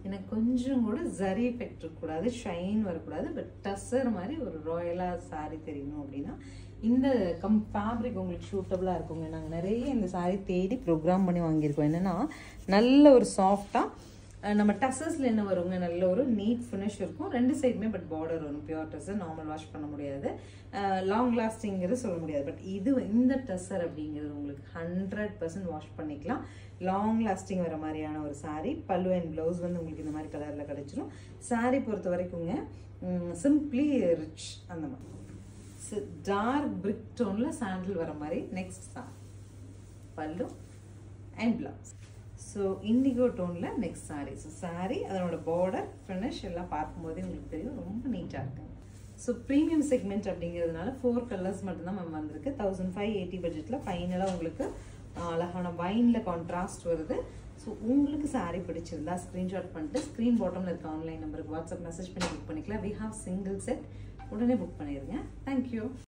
எனக்கு கொஞ்சம் கூட ஜரி எஃபெக்ட் இருக்கக்கூடாது ஷைன் வரக்கூடாது பட் டஸ்ஸர் மாதிரி ஒரு ராயலாக saree தெரியணும் அப்படின்னா இந்த கம் ஃபேப்ரிக் உங்களுக்கு சூட்டபுளாக இருக்குங்க நாங்கள் நிறைய இந்த saree தேடி ப்ரோக்ராம் பண்ணி வாங்கியிருக்கோம் என்னென்னா நல்ல ஒரு சாஃப்டாக நம்ம டசஸில் என்ன வருங்க நல்ல ஒரு நீட் ஃபினிஷ் இருக்கும் ரெண்டு சைடுமே பட் பார்டர் வரும் பியூர் டசர் நார்மல் வாஷ் பண்ண முடியாது லாங் லாஸ்டிங்கிறது சொல்ல முடியாது பட் இது இந்த டசர் அப்படிங்கிறது உங்களுக்கு ஹண்ட்ரட் பர்சன்ட் வாஷ் பண்ணிக்கலாம் லாங் லாஸ்டிங் வர மாதிரியான ஒரு saree பல்லு அண்ட் ப்ளவுஸ் வந்து உங்களுக்கு இந்த மாதிரி கலரில் கிடச்சிரும் saree பொறுத்த வரைக்குங்க சிம்பிளி ரிச் அந்த மாதிரி டார்க் பிரிக் டோனில் சாண்டில் வர மாதிரி நெக்ஸ்ட் தான் pallu and blouse so indigo டோனில் நெக்ஸ்ட் saree ஸோ saree அதனோட பார்டர் ஃபினிஷ் எல்லாம் பார்க்கும்போதே உங்களுக்கு தெரியும் ரொம்ப நீட்டாக இருக்குங்க ஸோ ப்ரீமியம் செக்மெண்ட் அப்படிங்கிறதுனால ஃபோர் கலர்ஸ் மட்டும்தான் மேம் வந்திருக்கு தௌசண்ட் ஃபைவ் எயிட்டி பட்ஜெட்டில் ஃபைனலாக உங்களுக்கு ஆஹ், அழகான வைனில் கான்ட்ராஸ்ட் வருது ஸோ உங்களுக்கு saree பிடிச்சிருந்தா ஸ்க்ரீன்ஷாட் பண்ணிட்டு ஸ்க்ரீன் பாட்டமில் இருக்க ஆன்லைன் நம்பருக்கு வாட்ஸ்அப் மெசேஜ் பண்ணி புக் பண்ணிக்கலாம் வி ஹாவ் சிங்கிள் செட் உடனே புக் பண்ணிடுங்க தேங்க்யூ